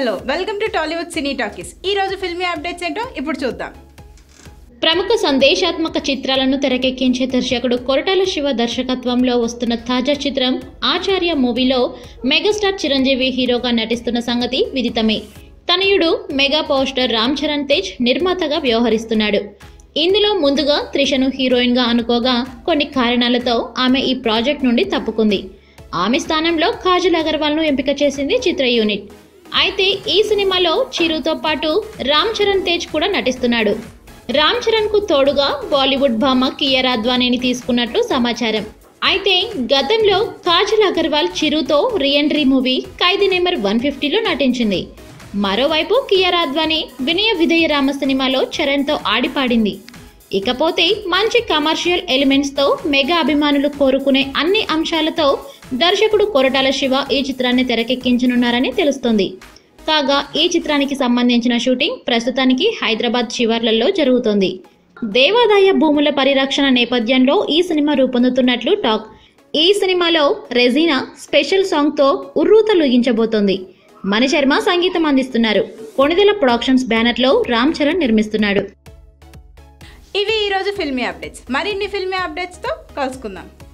hello welcome to Tollywood cine talkies ఈ రోజు filmy updates ఏంటో ఇప్పుడు చూద్దాం ప్రముఖ సందేశాత్మక చిత్రాలను తెరకెక్కించే దర్శకుడు కొరటాల శివ దర్శకత్వంలో వస్తున్న తాజా చిత్రం ఆచార్య మూవీలో మెగాస్టార్ చిరంజీవి హీరోగా నటిస్తున్న సంగతి విదితమే తనయుడు మెగా పోస్టర్ రామ్ చరణ్ తేజ్ నిర్మాతగా వ్యవహరిస్తున్నాడు ఇందులో ముందుగా త్రిషను హీరోయిన్గా అనుకోగా కొన్ని కారణాలతో ఆమె ఈ ప్రాజెక్ట్ నుండి తప్పుకుంది ఆమె స్థానంలో కాజల్ అగర్వాల్ను ఎంపిక చేసింది చిత్ర యూనిట్ అయితే ఈ సినిమాలో చిరుతో పాటు రామ్ చరణ్ తేజ్ కూడా నటిస్తున్నాడు రామ్ చరణ్ కు తోడుగా బాలీవుడ్ భామ కియర్ అద్వానీని తీసుకున్నట్లు సమాచారం అయితే గతంలో కాజల్ అగర్వాల్ చిరుతో reentry movie Khaidi number one ఫిఫ్టీలో నటించింది మరోవైపు కియర్ అద్వానీ వినయ విధేయ రామ సినిమాలో చరణ్తో ఆడిపాడింది ఇకపోతే మంచి కమర్షియల్ ఎలిమెంట్స్తో మెగా అభిమానులు కోరుకునే అన్ని అంశాలతో దర్శకుడు కొరటాల శివ ఈ చిత్రాన్ని తెరకెక్కించనున్నారని తెలుస్తోంది కాగా ఈ చిత్రానికి సంబంధించిన షూటింగ్ ప్రస్తుతానికి హైదరాబాద్ శివార్లలో జరుగుతోంది దేవాదాయ భూముల పరిరక్షణ నేపథ్యంలో ఈ సినిమా రూపొందుతున్నట్లు టాక్ ఈ సినిమాలో రెజీనా స్పెషల్ సాంగ్తో ఉర్రూతలుగించబోతోంది మణిశర్మ సంగీతం అందిస్తున్నారు కొణిదెల ప్రొడక్షన్స్ బ్యానర్లో రామ్ చరణ్ నిర్మిస్తున్నాడు ఇవి ఈ రోజు ఫిల్మీ అప్డేట్స్ మరిన్ని ఫిల్మీ అప్డేట్స్తో కలుసుకుందాం